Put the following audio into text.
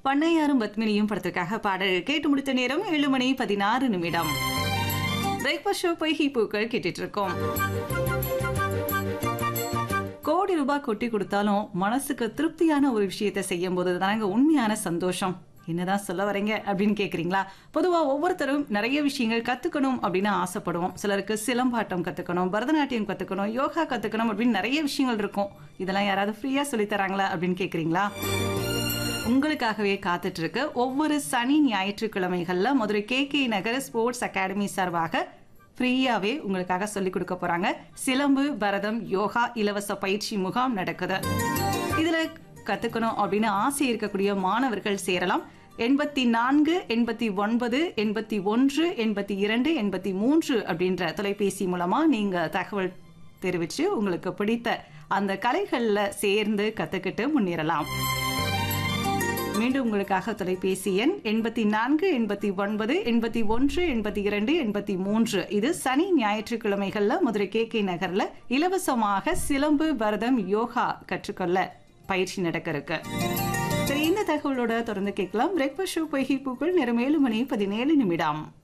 பண்ணையாரும் பத்மினியும் படத்திற்காக பாடல் கேட்டு முடித்த நேரம் ஏழு மணி பதினாறு நிமிடம் பிரேக்ஃபாஸ்ட் ஷோ பொய்கி பூக்கள் கேட்டுட்டு இருக்கோம் கோடி ரூபாய் கொட்டி கொடுத்தாலும் மனசுக்கு திருப்தியான ஒரு விஷயத்தை செய்யும் போது தானங்க உண்மையான சந்தோஷம் என்னதான் சொல்ல வரீங்க அப்படின்னு கேக்குறீங்களா பொதுவா ஒவ்வொருத்தரும் நிறைய விஷயங்கள் கத்துக்கணும் அப்படின்னு ஆசைப்படுவோம் சிலருக்கு சிலம்பாட்டம் கத்துக்கணும் பரதநாட்டியம் கத்துக்கணும் யோகா கத்துக்கணும் அப்படின்னு நிறைய விஷயங்கள் இருக்கும் இதெல்லாம் யாராவது ஃப்ரீயா சொல்லி தராங்களா அப்படின்னு கேக்குறீங்களா உங்களுக்காகவே காத்துட்டு இருக்கு ஒவ்வொரு சனி ஞாயிற்றுக்கிழமைகள்ல Madurai K K Nagar sports academy சார்பாக ஃப்ரீயாவே உங்களுக்காக சொல்லி கொடுக்க போறாங்க சிலம்பு பரதம் யோகா இலவச பயிற்சி முகாம் நடக்குது இதுல கத்துக்கணும் அப்படின்னு ஆசை இருக்கக்கூடிய மாணவர்கள் சேரலாம் எண்பத்தி நான்கு எண்பத்தி ஒன்பது எண்பத்தி ஒன்று எண்பத்தி இரண்டு எண்பத்தி மூன்று அப்படின்ற தொலைபேசி மூலமா நீங்க தகவல் தெரிவிச்சு உங்களுக்கு பிடித்த அந்த கலைகள்ல சேர்ந்து கத்துக்கிட்டு முன்னேறலாம் மீண்டும் உங்களுக்காக தொலைபேசி எண் எண்பத்தி நான்கு எண்பத்தி ஒன்பது எண்பத்தி ஒன்று எண்பத்தி இரண்டு எண்பத்தி மூன்று இது சனி ஞாயிற்றுக்கிழமைகள்ல மதுரை கே கே நகர்ல இலவசமாக சிலம்பு பரதம் யோகா கற்றுக்கொள்ள பயிற்சி நடக்க இருக்கு சரி இந்த தகவலோட தொடர்ந்து கேட்கலாம் பிரேக்ஃபாஸ்ட் ஷோ பொய்கை பூக்கள் நேரம் ஏழு மணி பதினேழு நிமிடம்